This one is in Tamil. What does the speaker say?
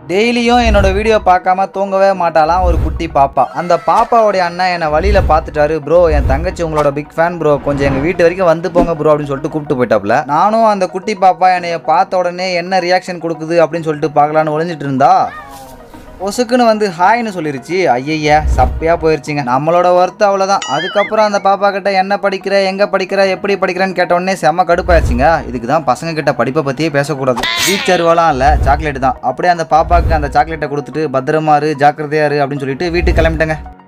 டெய்லியும் என்னோட வீடியோ பார்க்காம தூங்கவே மாட்டாலாம் ஒரு குட்டி பாப்பா அந்த பாப்பாவுடைய அண்ணன் என்னை வழியில் பார்த்துட்டாரு ப்ரோ என் தங்கச்சி உங்களோட பிக் ஃபேன் ப்ரோ கொஞ்சம் எங்கள் வீட்டு வரைக்கும் வந்து போங்க ப்ரோ அப்படின்னு சொல்லிட்டு கூப்பிட்டு போயிட்டாப்ல நானும் அந்த குட்டி பாப்பா என்னைய பார்த்த உடனே என்ன ரியாக்ஷன் கொடுக்குது அப்படின்னு சொல்லிட்டு பார்க்கலான்னு ஒளிஞ்சிட்டு இருந்தா ஒசுக்குன்னு வந்து ஹாய்னு சொல்லிருச்சு ஐயய்ய சப்பையா போயிருச்சுங்க நம்மளோட ஒர்த்து அவ்வளோதான் அதுக்கப்புறம் அந்த பாப்பா கிட்ட என்ன படிக்கிற எங்க படிக்கிற எப்படி படிக்கிறேன்னு கேட்ட உடனே செம்ம கடுப்பாயிருச்சுங்க இதுக்கு தான் பசங்க கிட்ட படிப்பை பத்தியே பேசக்கூடாது டீச்சர்வெல்லாம் இல்லை சாக்லேட் தான் அப்படியே அந்த பாப்பாக்கு அந்த சாக்லேட்டை கொடுத்துட்டு பத்திரமா இரு ஜாக்கிரதையா இரு அப்படின்னு சொல்லிட்டு வீட்டுக்கு கிளம்பிட்டேங்க